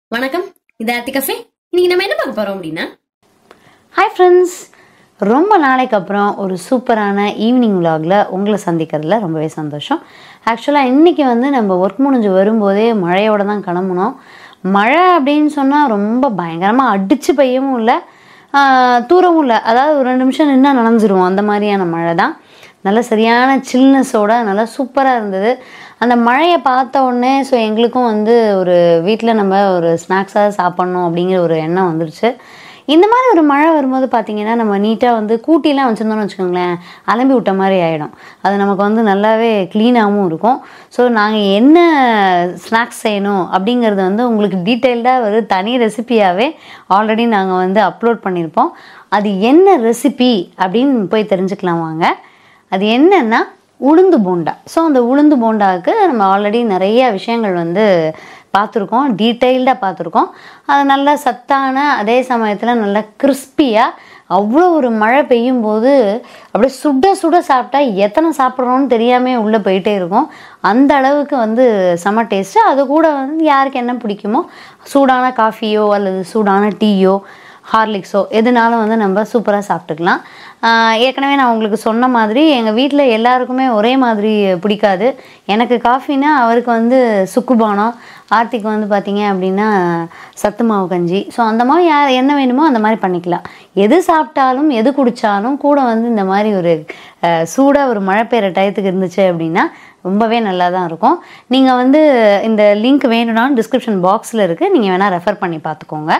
வணக்கம் இது ஆர்த்தி கஃபே இன்னைக்கு நம்ம என்ன பார்க்க போறோம் அப்படின்னா ஹாய் ஃப்ரெண்ட்ஸ் ரொம்ப நாளைக்கு அப்புறம் ஒரு சூப்பரான ஈவினிங் vlogல உங்களை சந்திக்கிறதுல ரொம்பவே சந்தோஷம் ஆக்சுவலாக இன்றைக்கி வந்து நம்ம ஒர்க் முடிஞ்சு வரும்போதே மழையோட தான் கிளம்புனோம் மழை அப்படின்னு சொன்னால் ரொம்ப பயங்கரமாக அடித்து பெய்யவும் இல்லை ஆஹ், தூரவும் இல்லை அதாவது ஒரு ரெண்டு நிமிஷம் நின்னா நனைஞ்சிருவோம் அந்த மாதிரியான மழை தான் நல்ல சரியான சில்னஸோட நல்லா சூப்பராக இருந்தது அந்த மழையை பார்த்த உடனே ஸோ எங்களுக்கும் வந்து ஒரு வீட்டில் நம்ம ஒரு ஸ்நாக்ஸாக சாப்பிட்ணும் அப்படிங்கிற ஒரு எண்ணம் வந்துருச்சு இந்த மாதிரி ஒரு மழை வரும்போது பார்த்தீங்கன்னா நம்ம நீட்டாக வந்து கூட்டிலாம் வச்சுருந்தோம்னு வச்சுக்கோங்களேன் அலம்பி விட்ட மாதிரி ஆகிடும் அது நமக்கு வந்து நல்லாவே க்ளீனாகவும் இருக்கும் ஸோ நாங்கள் என்ன ஸ்நாக்ஸ் செய்யணும் அப்படிங்கிறது வந்து உங்களுக்கு டீட்டெயில்டாக ஒரு தனி ரெசிபியாகவே ஆல்ரெடி நாங்கள் வந்து அப்லோட் பண்ணியிருப்போம் அது என்ன ரெசிபி அப்படின்னு போய் தெரிஞ்சுக்கலாம் வாங்க அது என்னன்னா உளுந்து போண்டா ஸோ அந்த உளுந்து போண்டாவுக்கு நம்ம ஆல்ரெடி நிறைய விஷயங்கள் வந்து பார்த்துருக்கோம் டீட்டெயில்டாக பார்த்துருக்கோம் அது நல்ல சத்தான அதே சமயத்தில் நல்ல கிறிஸ்பியாக அவ்வளோ ஒரு மழை பெய்யும் போது அப்படியே சுட சுட சாப்பிட்டா எத்தனை சாப்பிட்றோன்னு தெரியாமே உள்ளே போயிட்டே இருக்கும் அந்த அளவுக்கு வந்து செம டேஸ்ட்டு அது கூட வந்து யாருக்கு என்ன பிடிக்குமோ சூடான காஃபியோ அல்லது சூடான டீயோ ஹார்லிக்ஸோ எதுனாலும் வந்து நம்ம சூப்பராக சாப்பிட்டுக்கலாம் ஆஹ் ஏற்கனவே நான் உங்களுக்கு சொன்ன மாதிரி எங்கள் வீட்டில் எல்லாருக்குமே ஒரே மாதிரி பிடிக்காது எனக்கு காஃபினா அவருக்கு வந்து சுக்குபானம் ஆர்த்திக்கு வந்து பார்த்தீங்க அப்படின்னா சத்து மாவு கஞ்சி ஸோ அந்த மாதிரி யார் என்ன வேணுமோ அந்த மாதிரி பண்ணிக்கலாம் எது சாப்பிட்டாலும் எது குடித்தாலும் கூட வந்து இந்த மாதிரி ஒரு சூடாக ஒரு மழை பெய்கிற டயத்துக்கு இருந்துச்சு அப்படின்னா ரொம்பவே நல்லா தான் இருக்கும் நீங்கள் வந்து இந்த லிங்க் வேணும்னாலும் டிஸ்கிரிப்ஷன் பாக்ஸில் இருக்குது நீங்கள் வேணால் ரெஃபர் பண்ணி பார்த்துக்கோங்க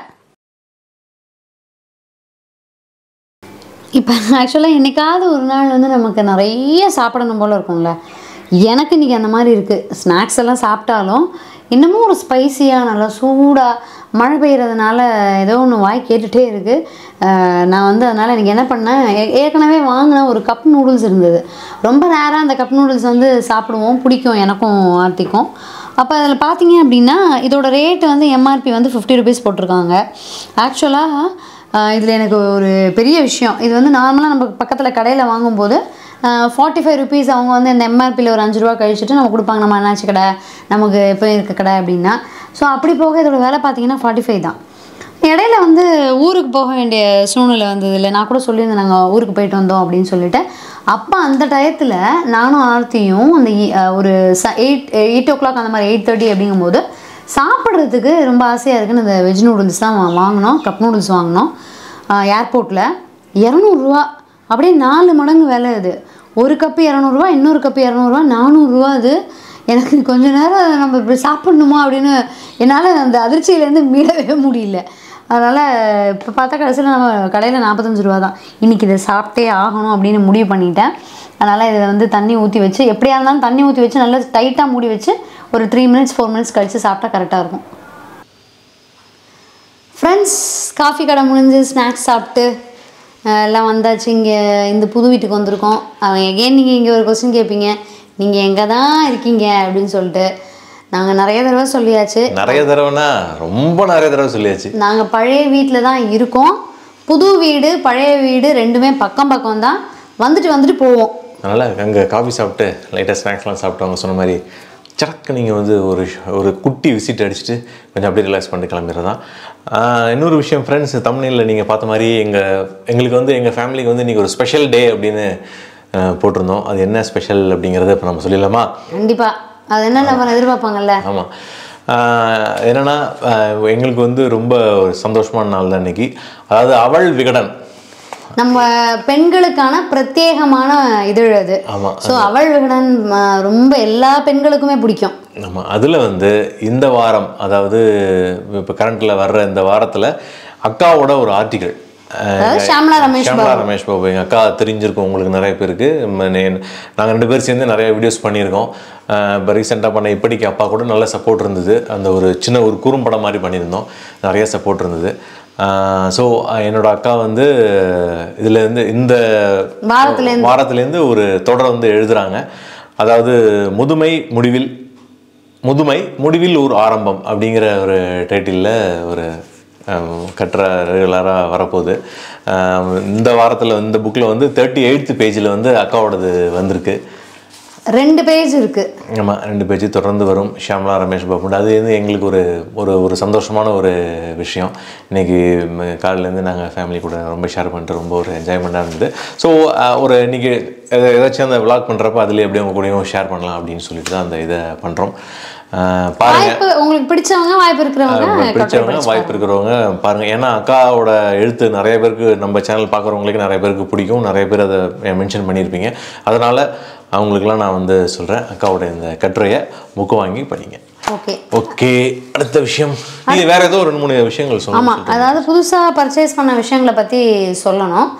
இப்போ ஆக்சுவலாக என்னைக்காவது ஒரு நாள் வந்து நமக்கு நிறைய சாப்பிடணும் போல் இருக்கும்ல எனக்கு இன்றைக்கி அந்த மாதிரி இருக்குது ஸ்நாக்ஸ் எல்லாம் சாப்பிட்டாலும் இன்னமும் ஒரு ஸ்பைசியாக நல்லா சூடாக மழை பெய்யறதுனால ஏதோ ஒன்று வாய் கேட்டுகிட்டே இருக்குது நான் வந்து அதனால் எனக்கு என்ன பண்ணேன் ஏ- ஏற்கனவே வாங்கின ஒரு கப் நூடுல்ஸ் இருந்தது ரொம்ப நேரம் அந்த கப் நூடுல்ஸ் வந்து சாப்பிடுவோம் பிடிக்கும் எனக்கும் ஆர்த்திக்கும் அப்போ அதில் பார்த்தீங்க அப்படின்னா இதோட ரேட் வந்து எம்ஆர்பி வந்து ஃபிஃப்டி ருபீஸ் போட்டிருக்காங்க ஆக்சுவலாக இதில் எனக்கு ஒரு பெரிய விஷயம் இது வந்து நார்மலாக நம்ம பக்கத்தில் கடையில் வாங்கும்போது ஃபார்ட்டி ஃபைவ் ருபீஸ் அவங்க வந்து இந்த எம்ஆர்பியில் ஒரு அஞ்சு ரூபா கழிச்சிட்டு நம்ம கொடுப்பாங்க நம்ம அண்ணாச்சி கடை நமக்கு எப்போ இருக்க கடை அப்படின்னா ஸோ அப்படி போக இதோட விலை பார்த்தீங்கன்னா ஃபார்ட்டி ஃபைவ் தான் இடையில வந்து ஊருக்கு போக வேண்டிய சூழ்நிலை வந்தது இல்லை நான் கூட சொல்லியிருந்தேன் நாங்கள் ஊருக்கு போயிட்டு வந்தோம் அப்படின்னு சொல்லிட்டு அப்போ அந்த டயத்தில் நானும் ஆர்த்தியும் அந்த இ- அஹ் ஒரு ச எயிட் எயிட் ஓ கிளாக் அந்த மாதிரி எயிட் தேர்ட்டி அப்படிங்கும்போது சாப்பிட்றதுக்கு ரொம்ப ஆசையாக இருக்குன்னு இந்த வெஜ் நூடுல்ஸ் தான் வா- வாங்கினோம் கப் நூடுல்ஸ் வாங்கினோம் ஏர்போர்ட்டில் இரநூறுவா அப்படியே நாலு மடங்கு விலை இது ஒரு கப்பு இரநூறுவா இன்னொரு கப்பு இரநூறுவா நானூறுரூவா அது எனக்கு கொஞ்ச நேரம் நம்ம இப்படி சாப்பிட்ணுமா அப்படின்னு என்னால் அந்த அதிர்ச்சியிலேருந்து மீளவே முடியல அதனால் இப்போ பார்த்தா கடைசியில் நம்ம கடையில் நாற்பத்தஞ்சு ரூபா தான் இன்றைக்கி இதை சாப்பிட்டே ஆகணும் அப்படின்னு முடிவு பண்ணிட்டேன் அதனால் இதை வந்து தண்ணி ஊற்றி வச்சு எப்படியா இருந்தாலும் தண்ணி ஊற்றி வச்சு நல்லா டைட்டாக மூடி வச்சு ஒரு த்ரீ மினிட்ஸ் ஃபோர் மினிட்ஸ் கழித்து சாப்பிட்டா கரெக்டாக இருக்கும் ஃப்ரெண்ட்ஸ் காஃபி கடை முடிஞ்சு ஸ்நாக்ஸ் சாப்பிட்டு அஹ், எல்லாம் வந்தாச்சு இங்கே இந்த புது வீட்டுக்கு வந்திருக்கோம் அவங்க எகேன் நீங்கள் இங்கே ஒரு கொஸ்டின் கேட்பீங்க நீங்கள் எங்கே தான் இருக்கீங்க அப்படின்னு சொல்லிட்டு நாங்கள் நிறைய தடவை சொல்லியாச்சு நிறைய தடவைனா ரொம்ப நிறைய தடவை சொல்லியாச்சு நாங்கள் பழைய வீட்டில் தான் இருக்கோம் புது வீடு பழைய வீடு ரெண்டுமே பக்கம் பக்கம் தான் வந்துட்டு வந்துட்டு போவோம் அதனால் அங்கே காஃபி சாப்பிட்டு லைட்டாக ஸ்நாக்ஸ்லாம் சாப்பிட்டு அவங்க சொன்ன மாதிரி சடக்கு நீங்கள் வந்து ஒரு ஒரு குட்டி விசிட் அடிச்சுட்டு கொஞ்சம் அப்படியே ரிலாக்ஸ் பண்ணிட்டு கிளம்பிடுறதான் இன்னொரு விஷயம் ஃப்ரெண்ட்ஸ் தமிழில் நீங்கள் பார்த்த மாதிரி எங்கள் எங்களுக்கு வந்து எங்கள் ஃபேமிலிக்கு வந்து இன்றைக்கி ஒரு ஸ்பெஷல் டே அப்படின்னு ஆஹ், போட்டிருந்தோம் அது என்ன ஸ்பெஷல் அப்படிங்கிறத இப்போ நம்ம சொல்லிடலாமா கண்டிப்பாக அது என்ன நம்ம எதிர்பார்ப்பாங்கல்ல ஆமாம் என்னென்னா எங்களுக்கு வந்து ரொம்ப ஒரு சந்தோஷமான நாள் தான் இன்னைக்கு அதாவது அவள் விகடன் நம்ம பெண்களுக்கான பிரத்யேகமான இதழ் அது ஆமாம் ஸோ அவள் விகடன் ம, ரொம்ப எல்லா பெண்களுக்குமே பிடிக்கும் ஆமாம் அதில் வந்து இந்த வாரம் அதாவது இப்போ கரண்ட்டில் வர்ற இந்த வாரத்தில் அக்காவோட ஒரு ஆர்டிகல் அதாவது ஷாம்லா ரமேஷ் ஷாம்லா ரமேஷ் பாபு எங்கள் அக்கா தெரிஞ்சிருக்கும் உங்களுக்கு நிறைய பேருக்கு நாங்கள் ரெண்டு பேர் சேர்ந்து நிறைய வீடியோஸ் பண்ணியிருக்கோம் இப்போ ரீசெண்டாக பண்ண இப்படிக்கு அப்பா கூட நல்ல சப்போர்ட் இருந்தது அந்த ஒரு சின்ன ஒரு குறும்படம் மாதிரி பண்ணியிருந்தோம் நிறைய சப்போர்ட் இருந்தது ஸோ என்னோட அக்கா வந்து இதுல இருந்து இந்த வாரத்துலேருந்து. வாரத்துலேருந்து ஒரு தொடர் வந்து எழுதுறாங்க அதாவது முதுமை முடிவில் முதுமை முடிவில் ஒரு ஆரம்பம் அப்படிங்கிற ஒரு டைட்டிலில் ஒரு அஹ், கட்டுரை ரெகுலராக வரப்போகுது அஹ், இந்த வாரத்தில் இந்த புக்கில் வந்து தேர்ட்டி எயித்து பேஜில் வந்து அக்காவோடது வந்திருக்கு ரெண்டு பேஜ் இருக்குது ஆமாம் ரெண்டு பேஜ் தொடர்ந்து வரும் ஷியாம்லா ரமேஷ் பாபு அது வந்து எங்களுக்கு ஒரு ஒரு ஒரு சந்தோஷமான ஒரு விஷயம் இன்னைக்கு ம- காலையிலேருந்து நாங்கள் ஃபேமிலி கூட ரொம்ப ஷேர் பண்ணிட்டு ரொம்ப ஒரு என்ஜாய்மெண்ட்டாக இருந்தது ஸோ ஒரு இன்னைக்கு எத- ஏதாச்சும் அந்த விளாக் பண்ணுறப்ப அதுலேயே அப்படியே உங்க கூடயும் ஷேர் பண்ணலாம் அப்படின்னு சொல்லிட்டு தான் அந்த இதை பண்ணுறோம் பாருங்கள் வாய்ப்பு உங்களுக்கு பிடிச்சவங்க வாய்ப்பு இருக்கிறவங்க உங்களுக்கு பிடிச்சவங்க வாய்ப்பு இருக்கிறவங்க பாருங்க ஏன்னா அக்காவோட எழுத்து நிறைய பேருக்கு நம்ம சேனல் பார்க்குறவங்களுக்கு நிறைய பேருக்கு பிடிக்கும் நிறைய பேர் அதை மென்ஷன் பண்ணியிருப்பீங்க அதனால அவங்களுக்குலாம் நான் வந்து சொல்கிறேன் அக்காவோட இந்த கட்டுரையை புக்கு வாங்கி படிங்க ஓகே ஓகே அடுத்த விஷயம் நீங்க வேற ஏதோ ஒரு ரெண்டு மூணு விஷயங்கள் சொல்லணும் ஆமாம் அதாவது புதுசாக பர்ச்சேஸ் பண்ண விஷயங்களை பற்றி சொல்லணும்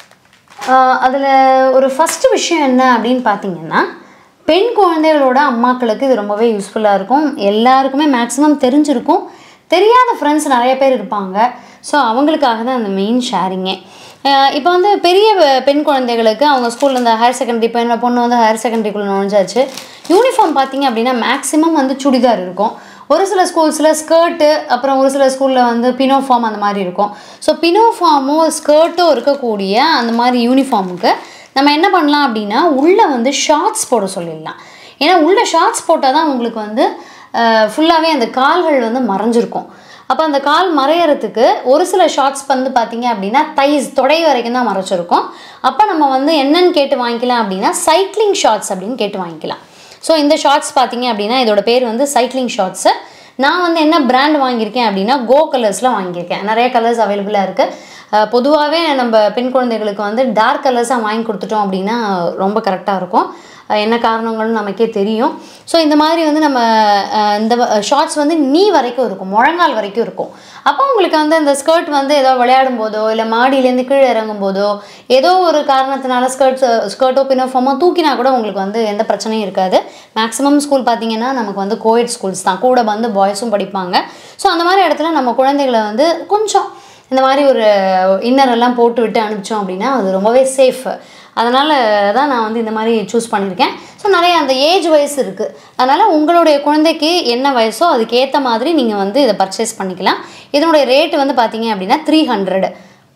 அதில் ஒரு ஃபஸ்ட்டு விஷயம் என்ன அப்படின்னு பார்த்தீங்கன்னா பெண் குழந்தைகளோட அம்மாக்களுக்கு இது ரொம்பவே யூஸ்ஃபுல்லாக இருக்கும் எல்லாருக்குமே மேக்ஸிமம் தெரிஞ்சிருக்கும் தெரியாத ஃப்ரெண்ட்ஸ் நிறைய பேர் இருப்பாங்க ஸோ அவங்களுக்காக தான் அந்த மெயின் ஷேரிங்கே இப்போ வந்து பெரிய வ- பெண் குழந்தைகளுக்கு அவங்க ஸ்கூலில் இந்த ஹையர் செகண்டரி இப்போ என்ன பொண்ணு வந்து ஹையர் செகண்டரிக்குள்ளே நுழைஞ்சாச்சு யூனிஃபார்ம் பார்த்தீங்க அப்படின்னா மேக்ஸிமம் வந்து சுடிதார் இருக்கும் ஒரு சில ஸ்கூல்ஸில் ஸ்கர்ட்டு அப்புறம் ஒரு சில ஸ்கூலில் வந்து பினோஃபார்ம் அந்த மாதிரி இருக்கும் ஸோ பினோஃபார்மும் ஸ்கர்ட்டும் இருக்கக்கூடிய அந்த மாதிரி யூனிஃபார்முக்கு நம்ம என்ன பண்ணலாம் அப்படின்னா உள்ளே வந்து ஷார்ட்ஸ் போட சொல்லிடலாம் ஏன்னா உள்ள ஷார்ட்ஸ் போட்டால் தான் உங்களுக்கு வந்து ஃபுல்லாகவே அந்த கால்கள் வந்து மறைஞ்சிருக்கும் அப்போ அந்த கால் மறையறதுக்கு ஒரு சில ஷார்ட்ஸ் வந்து பார்த்தீங்க அப்படின்னா தைஸ் தொடை வரைக்கும் தான் மறைச்சிருக்கும் அப்போ நம்ம வந்து என்னன்னு கேட்டு வாங்கிக்கலாம் அப்படின்னா சைக்கிளிங் ஷார்ட்ஸ் அப்படின்னு கேட்டு வாங்கிக்கலாம் ஸோ இந்த ஷார்ட்ஸ் பார்த்தீங்க அப்படின்னா இதோட பேர் வந்து சைக்கிளிங் ஷார்ட்ஸு நான் வந்து என்ன பிராண்ட் வாங்கியிருக்கேன் அப்படின்னா கோ கலர்ஸில் வாங்கியிருக்கேன் நிறைய கலர்ஸ் அவைலபிளாக இருக்குது பொதுவாகவே நம்ம பெண் குழந்தைகளுக்கு வந்து டார்க் கலர்ஸாக வாங்கி கொடுத்துட்டோம் அப்படின்னா ரொம்ப கரெக்டாக இருக்கும் அஹ் என்ன காரணங்கள்னு நமக்கே தெரியும் ஸோ இந்த மாதிரி வந்து நம்ம அஹ் இந்த ஷார்ட்ஸ் வந்து நீ வரைக்கும் இருக்கும் முழங்கால் வரைக்கும் இருக்கும் அப்போ உங்களுக்கு வந்து அந்த ஸ்கர்ட் வந்து ஏதோ விளையாடும் போதோ இல்லை மாடியிலேருந்து கீழே இறங்கும் போதோ ஏதோ ஒரு காரணத்தினால ஸ்கர்ட் ஸ்கர்ட்டோ பினோஃபார்மோ தூக்கினா கூட உங்களுக்கு வந்து எந்த பிரச்சனையும் இருக்காது மேக்ஸிமம் ஸ்கூல் பார்த்தீங்கன்னா நமக்கு வந்து கோயட் ஸ்கூல்ஸ் தான் கூட வந்து பாய்ஸும் படிப்பாங்க ஸோ அந்த மாதிரி இடத்துல நம்ம குழந்தைகளை வந்து கொஞ்சம் இந்த மாதிரி ஒரு இன்னர் எல்லாம் போட்டு விட்டு அனுப்பிச்சோம் அப்படின்னா அது ரொம்பவே சேஃப் அதனால் தான் நான் வந்து இந்த மாதிரி சூஸ் பண்ணியிருக்கேன் ஸோ நிறைய அந்த ஏஜ் வயசு இருக்குது அதனால் உங்களுடைய குழந்தைக்கு என்ன வயசோ அதுக்கு ஏற்ற மாதிரி நீங்கள் வந்து இதை பர்ச்சேஸ் பண்ணிக்கலாம் இதனுடைய ரேட் வந்து பார்த்தீங்க அப்படின்னா த்ரீ ஹண்ட்ரட்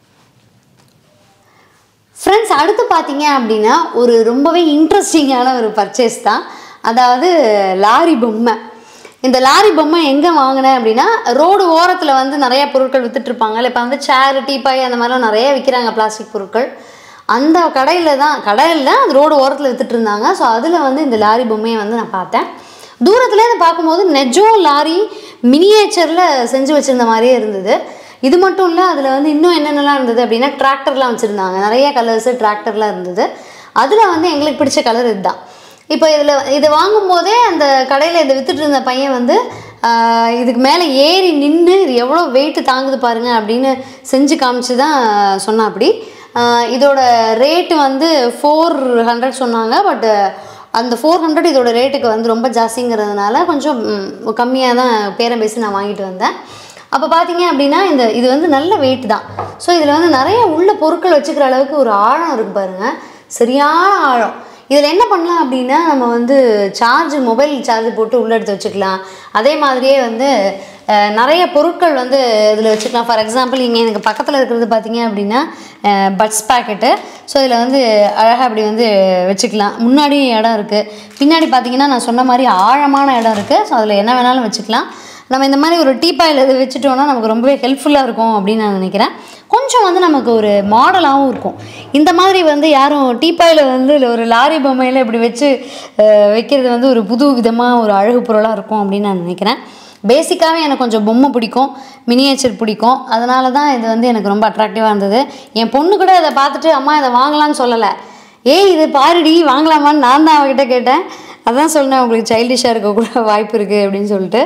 ஃப்ரெண்ட்ஸ் அடுத்து பார்த்தீங்க அப்படின்னா ஒரு ரொம்பவே இன்ட்ரெஸ்டிங்கான ஒரு பர்ச்சேஸ் தான் அதாவது லாரி பொம்மை இந்த லாரி பொம்மை எங்கே வாங்கினேன் அப்படின்னா ரோடு ஓரத்தில் வந்து நிறைய பொருட்கள் வித்துட்டு இருப்பாங்க இப்போ வந்து சேர் டீப்பாய் அந்த மாதிரிலாம் நிறைய விற்கிறாங்க பிளாஸ்டிக் பொருட்கள் அந்த கடையில் தான் கடையில் தான் அந்த ரோடு ஓரத்தில் வித்துட்டு இருந்தாங்க ஸோ அதில் வந்து இந்த லாரி பொம்மையை வந்து நான் பார்த்தேன் தூரத்துலேருந்து பார்க்கும்போது நெஜம் லாரி மினியேச்சரில் செஞ்சு வச்சுருந்த மாதிரியே இருந்தது இது மட்டும் இல்லை அதில் வந்து இன்னும் என்னென்னலாம் இருந்தது அப்படின்னா டிராக்டர்லாம் வச்சுருந்தாங்க நிறைய கலர்ஸு டிராக்டர்லாம் இருந்தது அதில் வந்து எங்களுக்கு பிடிச்ச கலர் இதுதான் இப்போ இதில் இது வாங்கும்போதே அந்த கடையில் இதை வித்துட்டு இருந்த பையன் வந்து ஆஹ், இதுக்கு மேலே ஏறி நின்று இது எவ்வளோ வெயிட் தாங்குது பாருங்க அப்படின்னு செஞ்சு காமிச்சு தான் சொன்னா அப்படி இதோட ரேட்டு வந்து ஃபோர் ஹண்ட்ரட் சொன்னாங்க பட் அந்த ஃபோர் ஹண்ட்ரட் இதோட ரேட்டுக்கு வந்து ரொம்ப ஜாஸ்திங்கிறதுனால கொஞ்சம் கம்மியாக தான் பேரம் பேசி நான் வாங்கிட்டு வந்தேன் அப்போ பார்த்தீங்க அப்படின்னா இந்த இது வந்து நல்ல வெயிட் தான் ஸோ இதில் வந்து நிறைய உள்ள பொருட்கள் வச்சுக்கிற அளவுக்கு ஒரு ஆழம் இருக்கு பாருங்க சரியான ஆழம் இதில் என்ன பண்ணலாம் அப்படின்னா நம்ம வந்து சார்ஜ் மொபைல் சார்ஜ் போட்டு உள்ளே எடுத்து வச்சுக்கலாம் அதே மாதிரியே வந்து அஹ், நிறைய பொருட்கள் வந்து இதில் வச்சுக்கலாம் ஃபார் எக்ஸாம்பிள் இங்கே எனக்கு பக்கத்தில் இருக்கிறது பார்த்தீங்க அப்படின்னா பட்ஸ் பேக்கெட்டு ஸோ இதில் வந்து அழகாக அப்படி வந்து வச்சுக்கலாம் முன்னாடி இடம் இருக்குது பின்னாடி பார்த்தீங்கன்னா நான் சொன்ன மாதிரி ஆழமான இடம் இருக்குது ஸோ அதில் என்ன வேணாலும் வச்சுக்கலாம் நம்ம இந்த மாதிரி ஒரு டீப்பாயில் இது வச்சுட்டோம்னா நமக்கு ரொம்பவே ஹெல்ப்ஃபுல்லாக இருக்கும் அப்படின்னு நான் நினைக்கிறேன் கொஞ்சம் வந்து நமக்கு ஒரு மாடலாகவும் இருக்கும் இந்த மாதிரி வந்து யாரும் டீப்பாயில் வந்து இல்ல ஒரு லாரி பொம்மையில் இப்படி வச்சு அஹ், வைக்கிறது வந்து ஒரு புது விதமாக ஒரு அழகு பொருளாக இருக்கும் அப்படின்னு நான் நினைக்கிறேன் பேசிக்காகவே எனக்கு கொஞ்சம் பொம்மை பிடிக்கும் மினியேச்சர் பிடிக்கும் அதனால தான் இது வந்து எனக்கு ரொம்ப அட்ராக்டிவாக இருந்தது என் பொண்ணு கூட இதை பார்த்துட்டு அம்மா இதை வாங்கலாம்னு சொல்லலை ஏய் இது பாருடி வாங்கலாமான்னு நான் தான் அவகிட்ட கேட்டேன் அதான் சொன்னேன் உங்களுக்கு சைல்டிஷாக இருக்க கூட வாய்ப்பு இருக்குது அப்படின்னு சொல்லிட்டு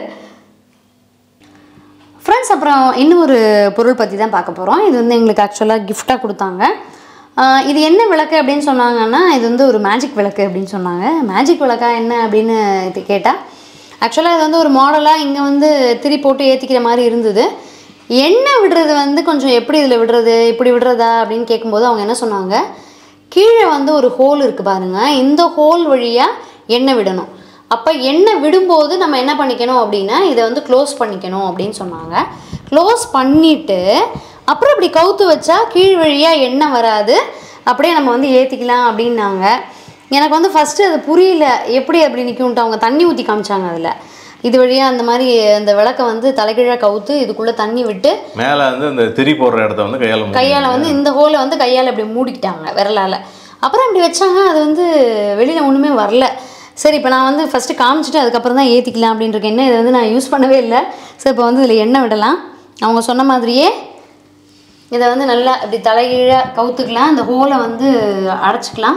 ஃப்ரெண்ட்ஸ் அப்புறம் இன்னொரு பொருள் பற்றி தான் பார்க்க போகிறோம் இது வந்து எங்களுக்கு ஆக்சுவலாக கிஃப்டாக கொடுத்தாங்க ஆஹ் இது என்ன விளக்கு அப்படின்னு சொன்னாங்கன்னா இது வந்து ஒரு மேஜிக் விளக்கு அப்படின்னு சொன்னாங்க மேஜிக் விளக்கா என்ன அப்படின்னு இது கேட்டால் ஆக்சுவலாக இது வந்து ஒரு மாடலாக இங்கே வந்து திரி போட்டு ஏற்றிக்கிற மாதிரி இருந்தது எண்ணெய் விடுறது வந்து கொஞ்சம் எப்படி இதில் விடுறது இப்படி விடுறதா அப்படின்னு கேட்கும்போது அவங்க என்ன சொன்னாங்க கீழே வந்து ஒரு ஹோல் இருக்குது பாருங்க இந்த ஹோல் வழியாக எண்ணெய் விடணும் அப்போ எண்ணெய் விடும்போது நம்ம என்ன பண்ணிக்கணும் அப்படின்னா இதை வந்து க்ளோஸ் பண்ணிக்கணும் அப்படின்னு சொன்னாங்க க்ளோஸ் பண்ணிவிட்டு அப்புறம் இப்படி கவுத்து வச்சா கீழ் வழியாக எண்ணெய் வராது அப்படியே நம்ம வந்து ஏற்றிக்கலாம் அப்படின்னாங்க எனக்கு வந்து ஃபஸ்ட்டு அது புரியல எப்படி அப்படி நிற்கும்ட்டு அவங்க தண்ணி ஊற்றி காமிச்சாங்க அதில் இது வழியாக அந்த மாதிரி அந்த விளக்கை வந்து தலைகீழாக கவுத்து இதுக்குள்ளே தண்ணி விட்டு மேலே வந்து இந்த திரி போடுற இடத்த வந்து கையால் மூடி- கையால் வந்து இந்த ஹோலை வந்து கையால் இப்படி மூடிக்கிட்டாங்க விரலால் அப்புறம் இப்படி வச்சாங்க அது வந்து வெளியில் ஒன்றுமே வரல சரி இப்போ நான் வந்து ஃபஸ்ட்டு காமிச்சிட்டு அதுக்கப்புறம் தான் ஏற்றிக்கலாம் அப்படின்னு இருக்கேன் என்ன இதை வந்து நான் யூஸ் பண்ணவே இல்லை சரி இப்போ வந்து இதில் எண்ணெய் விடலாம் அவங்க சொன்ன மாதிரியே இதை வந்து நல்லா இப்படி தலைகீழாக கவுத்துக்கலாம் இந்த ஹோலை வந்து அடைச்சிக்கலாம்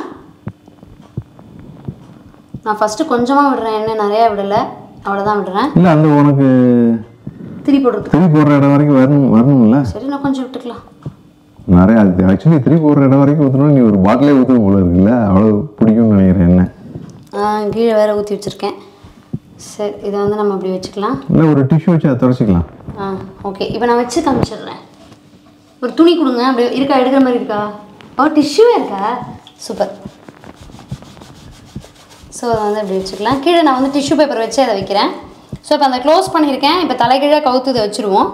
நான் ஃபஸ்ட்டு கொஞ்சமாக விடுறேன் எண்ணெய் நிறையா விடலை அவ்வளோதான் விடுறேன் இல்லை அந்த உனக்கு திரி போடுறதுக்கு திரி போடுற இடம் வரைக்கும் வரணும் வரணும்ல சரி நான் கொஞ்சம் விட்டுக்கலாம் நிறைய அது ஆக்சுவலி திரி போடுற இடம் வரைக்கும் ஊற்றணும் நீ ஒரு பாட்டிலே ஊற்றணும் போல இருக்குல்ல அவ்வளோ பிடிக்கும்னு நினைக்கிறேன் என்ன ஆ, கீழே வேற ஊற்றி வச்சுருக்கேன் சரி இதை வந்து நம்ம அப்படி வச்சுக்கலாம் இல்லை ஒரு டிஷ்யூ வச்சு அதை தொடச்சிக்கலாம் ஆ ஓகே இப்போ நான் வச்சு காமிச்சிடுறேன் ஒரு துணி கொடுங்க அப்படியே இருக்கா எடுக்கிற மாதிரி இருக்கா ஓ டிஷ்யூவே இருக்கா சூப்பர் ஸோ அதை வந்து அப்படி வச்சுக்கலாம் கீழே நான் வந்து டிஷ்யூ பேப்பர் வச்சு அதை வைக்கிறேன் ஸோ இப்போ அந்த க்ளோஸ் பண்ணியிருக்கேன் இப்போ தலைகீழாக கவுத்து இதை வச்சுருவோம்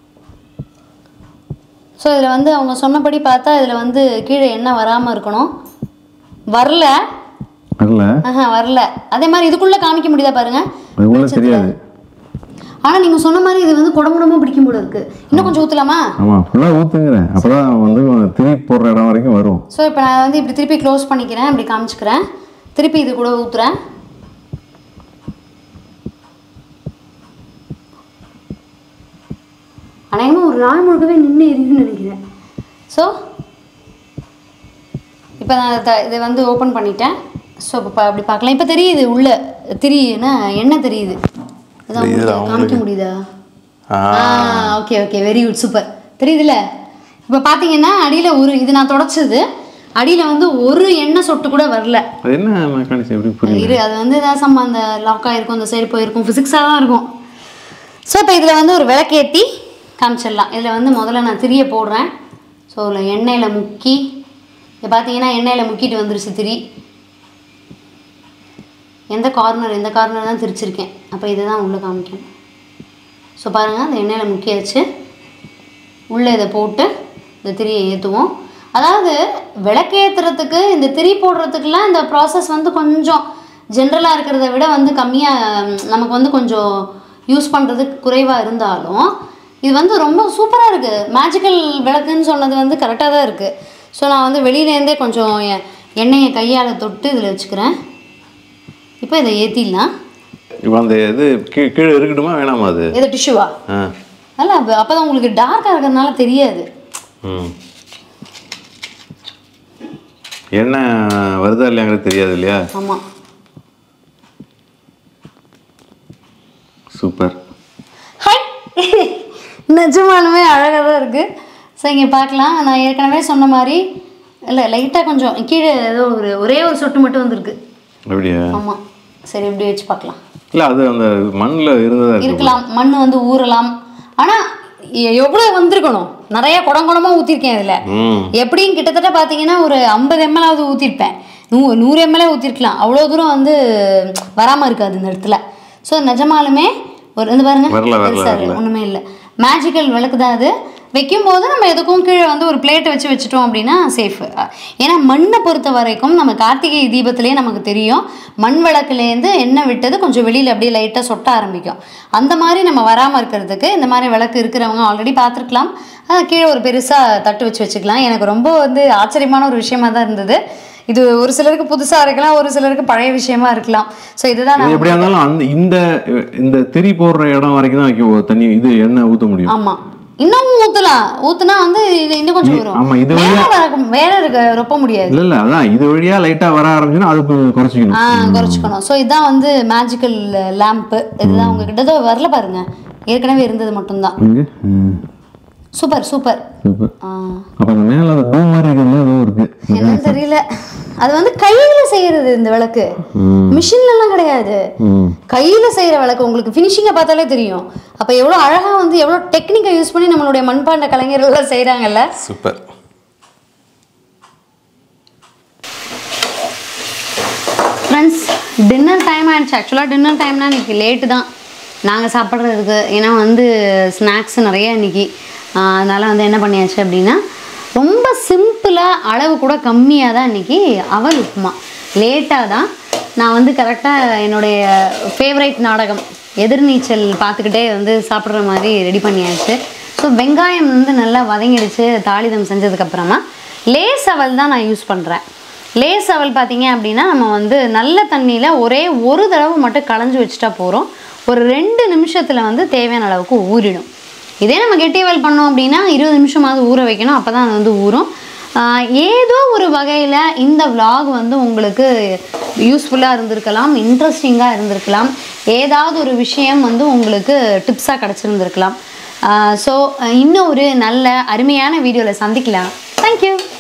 ஸோ இதில் வந்து அவங்க சொன்னபடி பார்த்தா இதில் வந்து கீழே எண்ணெய் வராமல் இருக்கணும் வரல வரல ஆஹா வரல அதே மாதிரி இதுக்குள்ளே காமிக்க முடியுதா பாருங்க அது கூட தெரியாது ஆனால் நீங்கள் சொன்ன மாதிரி இது வந்து குடமுடமாக பிடிக்கும் போல இருக்கு இன்னும் கொஞ்சம் ஊற்றலாமா ஆமாம் ஃபுல்லாக ஊற்றுங்கிறேன் அப்போ தான் வந்து திரி போடுற இடம் வரைக்கும் வரும் ஸோ இப்போ நான் வந்து இப்படி திருப்பி க்ளோஸ் பண்ணிக்கிறேன் இப்படி காமிச்சிக்கிறேன் திருப்பி இது கூட ஊற்றுறேன் அநேகமாக ஒரு நாள் முழுக்கவே நின்று எரியும்னு நினைக்கிறேன் ஸோ இப்போ நான் த இதை வந்து ஓப்பன் பண்ணிட்டேன் ஸோ இப்போ அப்படி பார்க்கலாம் இப்போ தெரியுது உள்ள தெரியுதுன்னா என்ன தெரியுது அதான் உங்களுக்கு காமிக்க முடியுதா ஆ okay okay very good super தெரியுதுல்ல இப்போ பார்த்தீங்கன்னா அடியில் ஒரு இது நான் தொடச்சது அடியில் வந்து ஒரு எண்ணெய் சொட்டு கூட வரல அது என்ன மெக்கானிக்ஸ் எப்படி புரியல இரு அது வந்து ஏதாவது சம்ம அந்த லாக் ஆகிருக்கும் அந்த சைடு போயிருக்கும் ஃபிசிக்ஸாக தான் இருக்கும் ஸோ இப்போ இதில் வந்து ஒரு விளக்கேற்றி காமிச்சிடலாம் இதில் வந்து முதல்ல நான் திரிய போடுறேன் ஸோ இதில் எண்ணெயில் முக்கி இதை பார்த்தீங்கன்னா எண்ணெயில் முக்கிட்டு வந்துருச்சு திரி எந்த கார்னர் எந்த கார்னர் தான் திரிச்சிருக்கேன் அப்போ இதை தான் உள்ளே காமிக்கணும் ஸோ பாருங்கள் அந்த எண்ணெயில் முக்கியாச்சு உள்ளே இதை போட்டு இந்த திரியை ஏற்றுவோம் அதாவது விளக்கேற்றுறதுக்கு இந்த திரி போடுறதுக்குலாம் இந்த ப்ராசஸ் வந்து கொஞ்சம் ஜென்ரலாக இருக்கிறத விட வந்து கம்மியாக நமக்கு வந்து கொஞ்சம் யூஸ் பண்ணுறதுக்கு குறைவாக இருந்தாலும் இது வந்து ரொம்ப சூப்பராக இருக்குது மேஜிக்கல் விளக்குன்னு சொன்னது வந்து கரெக்டாக தான் இருக்குது ஸோ நான் வந்து வெளியிலேருந்தே கொஞ்சம் எ- எண்ணெயை கையால் தொட்டு இதில் வச்சுக்கிறேன் இப்போ இதை ஏற்றிடலாம் இப்போ அந்த இது கீ- கீழே இருக்கட்டுமா வேணாமா அது இது டிஷ்யூவா ஆ அல்ல அப்போ தான் உங்களுக்கு டார்க்காக இருக்கிறதுனால தெரியாது ம் என்ன வருதா இல்லையாங்கிறது தெரியாது இல்லையா ஆமாம் சூப்பர் ஹாய் நிஜமாலுமே அழகாக தான் இருக்குது ஸோ இங்கே பார்க்கலாம் நான் ஏற்கனவே சொன்ன மாதிரி இல்லை லைட்டாக கொஞ்சம் கீழே ஏதோ ஒரு ஒரே ஒரு சொட்டு மட்டும் வந்திருக்கு அப்படியா ஆமாம் சரி இப்படி வச்சு பார்க்கலாம் இல்லை அது அந்த மண்ணில் இருந்ததா இருக்கு இருக்கலாம் மண் வந்து ஊறலாம் ஆனால் எவ்வளோ வந்திருக்கணும் நிறைய குடம் குடமாக ஊற்றிருக்கேன் இதில் ம் எப்படியும் கிட்டத்தட்ட பார்த்தீங்கன்னா ஒரு ஐம்பது எம்எல்லாவது ஊற்றிருப்பேன் நூ நூறு எம்எல்ஏ ஊற்றிருக்கலாம் அவ்வளோ தூரம் வந்து வராமல் இருக்காது இந்த இடத்துல ஸோ நிஜமாலுமே ஒரு இது பாருங்க வரல, வரல, பெருசா இருக்கு. வரல. ஒண்ணுமே இல்லை மேஜிக்கல் விளக்கு தான் அது வைக்கும்போது நம்ம எதுக்கும் கீழே வந்து ஒரு பிளேட்டை வச்சு வச்சுட்டோம் அப்படின்னா சேஃப் ஏன்னா மண்ணை பொறுத்த வரைக்கும் நம்ம கார்த்திகை தீபத்திலேயே நமக்கு தெரியும் மண் விளக்குலேருந்து எண்ணெய் விட்டது கொஞ்சம் வெளியில் அப்படியே லைட்டாக சொட்ட ஆரம்பிக்கும் அந்த மாதிரி நம்ம வராமல் இருக்கிறதுக்கு இந்த மாதிரி விளக்கு இருக்கிறவங்க ஆல்ரெடி பார்த்துருக்கலாம் அது கீழே ஒரு பெருசாக தட்டு வச்சு வச்சுக்கலாம் எனக்கு ரொம்ப வந்து ஆச்சரியமான ஒரு விஷயமா தான் இருந்தது இது ஒரு சிலருக்கு புதுசாக இருக்கலாம் ஒரு சிலருக்கு பழைய விஷயமா இருக்கலாம் ஸோ இதுதான் இது நான் எப்படியா இருந்தாலும் அந்த இந்த இந்த திரி போடுற இடம் வரைக்கும் தான் வைக்க தண்ணி இது எண்ணெய் ஊற்ற முடியும் ஆமா இன்னும் ஊத்தலாம் ஊத்துனா வந்து இது இன்னும் கொஞ்சம் வரும் ஆமா, இது மேல வர- மேல இருக்க ரொப்ப முடியாது இல்ல இல்ல அதான் இது வழியா லைட்டா வர ஆரம்பிச்சுன்னா அது கொஞ்சம் ஆ குறைச்சிக்கணும் குறைச்சிக்கணும் ஸோ இதுதான் வந்து மேஜிக்கல் லேம்ப்பு இதுதான் உங்ககிட்ட ஏதோ வரல பாருங்க ஏற்கனவே இருந்தது மட்டும்தான் இங்க ம், சூப்பர் சூப்பர் சூப்பர் ஆ, அப்ப அந்த மேல அந்த டூ மாதிரி இருக்கிறது ஏதோ இருக்கு என்னன்னு தெரியல அது வந்து கையில செய்யறது இந்த விளக்கு ம், மிஷின்ல எல்லாம் கிடையாது ம். கையில செய்யற விளக்கு உங்களுக்கு ஃபினிஷிங்கை பார்த்தாலே தெரியும் அப்ப எவ்வளவு அழகா வந்து எவ்வளவு டெக்னிக்கை யூஸ் பண்ணி நம்மளுடைய மண்பாண்ட கலைஞர்கள் எல்லாம் செய்றாங்கல்ல சூப்பர் ஃப்ரெண்ட்ஸ் டின்னர் டைம் ஆயிடுச்சு ஆக்சுவலாக டின்னர் டைம்னா இன்னைக்கு லேட்டு தான் நாங்கள் சாப்பிட்றதுக்கு ஏன்னா வந்து ஸ்நாக்ஸ் நிறைய இன்னைக்கு அதனால் வந்து என்ன பண்ணியாச்சு அப்படின்னா ரொம்ப சிம்பிளாக அளவு கூட கம்மியாக தான் இன்னைக்கு அவல் உப்புமா லேட்டாக தான் நான் வந்து கரெக்டாக என்னுடைய ஃபேவரைட் நாடகம் எதிர்நீச்சல் பார்த்துக்கிட்டே வந்து சாப்பிட்ற மாதிரி ரெடி பண்ணியாச்சு ஸோ வெங்காயம் வந்து நல்லா வதங்கிடுச்சு தாளிதம் செஞ்சதுக்கப்புறமா லேஸ் அவல் தான் நான் யூஸ் பண்ணுறேன் லேஸ் அவல் பார்த்தீங்க அப்படின்னா நம்ம வந்து நல்ல தண்ணியில் ஒரே ஒரு தடவை மட்டும் களைஞ்சு வச்சுட்டா போகிறோம் ஒரு ரெண்டு நிமிஷத்தில் வந்து தேவையான அளவுக்கு ஊறிடும் இதே நம்ம கெட்டியவல் பண்ணோம் அப்படின்னா இருபது நிமிஷமாவது ஊற வைக்கணும் அப்போ தான் அது வந்து ஊறும் ஆஹ் ஏதோ ஒரு வகையில் இந்த vlog வந்து உங்களுக்கு யூஸ்ஃபுல்லாக இருந்திருக்கலாம் இன்ட்ரெஸ்டிங்காக இருந்திருக்கலாம் ஏதாவது ஒரு விஷயம் வந்து உங்களுக்கு டிப்ஸாக கிடச்சிருந்துருக்கலாம் ஸோ இன்னும் ஒரு நல்ல அருமையான வீடியோவில் சந்திக்கலாம் தேங்க்யூ